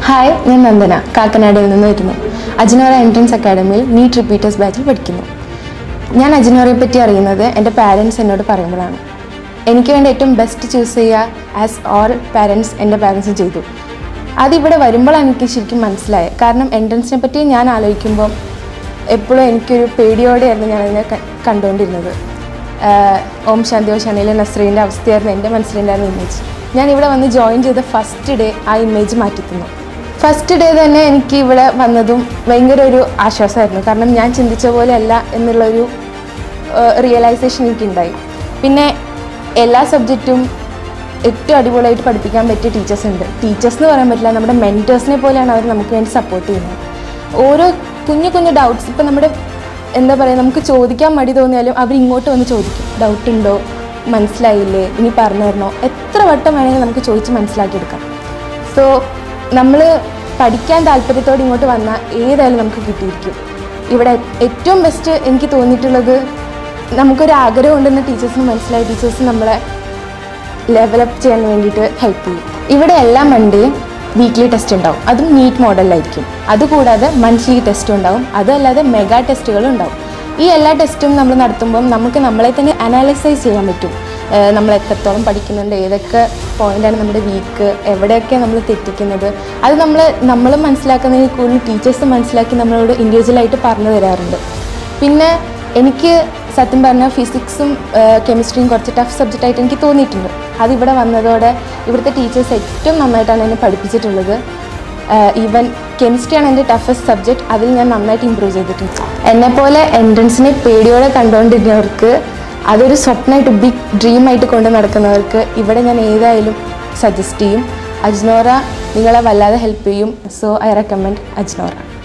hi ഞാൻ നന്ദന കാക്കനാടയിൽ നിന്ന് വരുന്നു അജ്നോറ എൻട്രൻസ് അക്കാഡമിയിൽ നീറ്റ് റിപ്പീറ്റേഴ്സ് ബാച്ചിൽ പഠിക്കുന്നു ഞാൻ അജ്നോറയെ പറ്റി അറിയുന്നത് എൻ്റെ പാരൻസ് എന്നോട് പറയുമ്പോഴാണ് എനിക്ക് വേണ്ടി ഏറ്റവും ബെസ്റ്റ് ചൂസ് ചെയ്യുക ആസ് ഓൾ പാരൻസ് എൻ്റെ പാരൻസും ചെയ്തു അതിവിടെ വരുമ്പോഴാണ് എനിക്ക് ശരിക്കും മനസ്സിലായത് കാരണം എൻട്രൻസിനെ പറ്റി ഞാൻ ആലോചിക്കുമ്പോൾ എപ്പോഴും എനിക്കൊരു പേടിയോടെയായിരുന്നു ഞാനതിനെ ക- കണ്ടുകൊണ്ടിരുന്നത് ആഹ് ഓം ശാന്തി ഓം ശാന്തിയിലെ നസ്രീൻ്റെ അവസ്ഥയായിരുന്നു എൻ്റെ മനസ്സിലുണ്ടായിരുന്ന ഇമേജ് ഞാൻ ഇവിടെ വന്ന് ജോയിൻ ചെയ്ത ഫസ്റ്റ് ഡേ ആ ഇമേജ് മാറ്റി തന്നു ഫസ്റ്റ് ഡേ തന്നെ എനിക്ക് ഇവിടെ വന്നതും ഭയങ്കര ഒരു ആശ്വാസമായിരുന്നു കാരണം ഞാൻ ചിന്തിച്ച പോലെ അല്ല എന്നുള്ളൊരു റിയലൈസേഷൻ എനിക്കുണ്ടായി പിന്നെ എല്ലാ സബ്ജക്റ്റും ഏറ്റവും അടിപൊളിയായിട്ട് പഠിപ്പിക്കാൻ പറ്റിയ ടീച്ചേഴ്സ് ഉണ്ട് ടീച്ചേഴ്സ് എന്ന് പറയാൻ പറ്റില്ല നമ്മുടെ മെൻറ്റേഴ്സിനെ പോലെയാണ് അവർ നമുക്ക് വേണ്ടി സപ്പോർട്ട് ചെയ്യുന്നത് ഓരോ കുഞ്ഞു കുഞ്ഞു ഡൗട്ട്സ് ഇപ്പം നമ്മുടെ എന്താ പറയുക നമുക്ക് ചോദിക്കാൻ മടി തോന്നിയാലും അവർ ഇങ്ങോട്ട് വന്ന് ചോദിക്കും ഡൗട്ട് ഉണ്ടോ മനസ്സിലായില്ലേ ഇനി പറഞ്ഞു തരണോ എത്ര വട്ടം വേണമെങ്കിൽ നമുക്ക് ചോദിച്ച് മനസ്സിലാക്കിയെടുക്കാം സോ നമ്മൾ പഠിക്കാൻ താല്പര്യത്തോടെ ഇങ്ങോട്ട് വന്നാൽ ഏതായാലും നമുക്ക് കിട്ടിയിരിക്കും ഇവിടെ ഏറ്റവും ബെസ്റ്റ് എനിക്ക് തോന്നിയിട്ടുള്ളത് നമുക്കൊരു ആഗ്രഹം ഉണ്ടെന്ന് ടീച്ചേഴ്സിന് മനസ്സിലായി ടീച്ചേഴ്സ് നമ്മളെ ലെവലപ്പ് ചെയ്യാൻ വേണ്ടിയിട്ട് ഹെൽപ്പ് ചെയ്യും ഇവിടെ എല്ലാ മൺഡേയും വീക്ക്ലി ടെസ്റ്റ് ഉണ്ടാവും അതും നീറ്റ് മോഡലിലായിരിക്കും അതുകൂടാതെ മന്ത്ലി ടെസ്റ്റും ഉണ്ടാവും അതല്ലാതെ മെഗാ ടെസ്റ്റുകളും ഉണ്ടാവും ഈ എല്ലാ ടെസ്റ്റും നമ്മൾ നടത്തുമ്പം നമുക്ക് നമ്മളെ തന്നെ അനാലിസൈസ് ചെയ്യാൻ പറ്റും ഏഹ് നമ്മൾ എത്രത്തോളം പഠിക്കുന്നുണ്ട് ഏതൊക്കെ പോയിൻ്റാണ് നമ്മുടെ വീക്ക് എവിടെയൊക്കെ നമ്മൾ തെറ്റിക്കുന്നത് അത് നമ്മൾ നമ്മൾ മനസ്സിലാക്കുന്നതിന് കൂടുതൽ ടീച്ചേഴ്സ് മനസ്സിലാക്കി നമ്മളോട് ഇൻഡിവിജ്വലായിട്ട് പറഞ്ഞു തരാറുണ്ട് പിന്നെ എനിക്ക് സത്യം പറഞ്ഞാൽ ഫിസിക്സും കെമിസ്ട്രിയും കുറച്ച് ടഫ് സബ്ജക്റ്റ് ആയിട്ട് എനിക്ക് തോന്നിയിട്ടുണ്ട് അതിവിടെ വന്നതോടെ ഇവിടുത്തെ ടീച്ചേഴ്സ് ഏറ്റവും നന്നായിട്ടാണ് എന്നെ പഠിപ്പിച്ചിട്ടുള്ളത് ഈവൻ കെമിസ്ട്രിയാണ് എൻ്റെ ടഫസ്റ്റ് സബ്ജക്റ്റ് അതിൽ ഞാൻ നന്നായിട്ട് ഇമ്പ്രൂവ് ചെയ്തിട്ടുണ്ട് എന്നെപ്പോലെ എൻട്രൻസിനെ പേടിയോടെ കണ്ടുകൊണ്ടിരുന്നവർക്ക് അതൊരു സ്വപ്നമായിട്ട് ബിഗ് ഡ്രീമായിട്ട് കൊണ്ട് നടക്കുന്നവർക്ക് ഇവിടെ ഞാൻ ഏതായാലും സജസ്റ്റ് ചെയ്യും അജ്നോറ നിങ്ങളെ വല്ലാതെ ഹെൽപ്പ് ചെയ്യും സോ ഐ റെക്കമെൻഡ് അജ്നോറ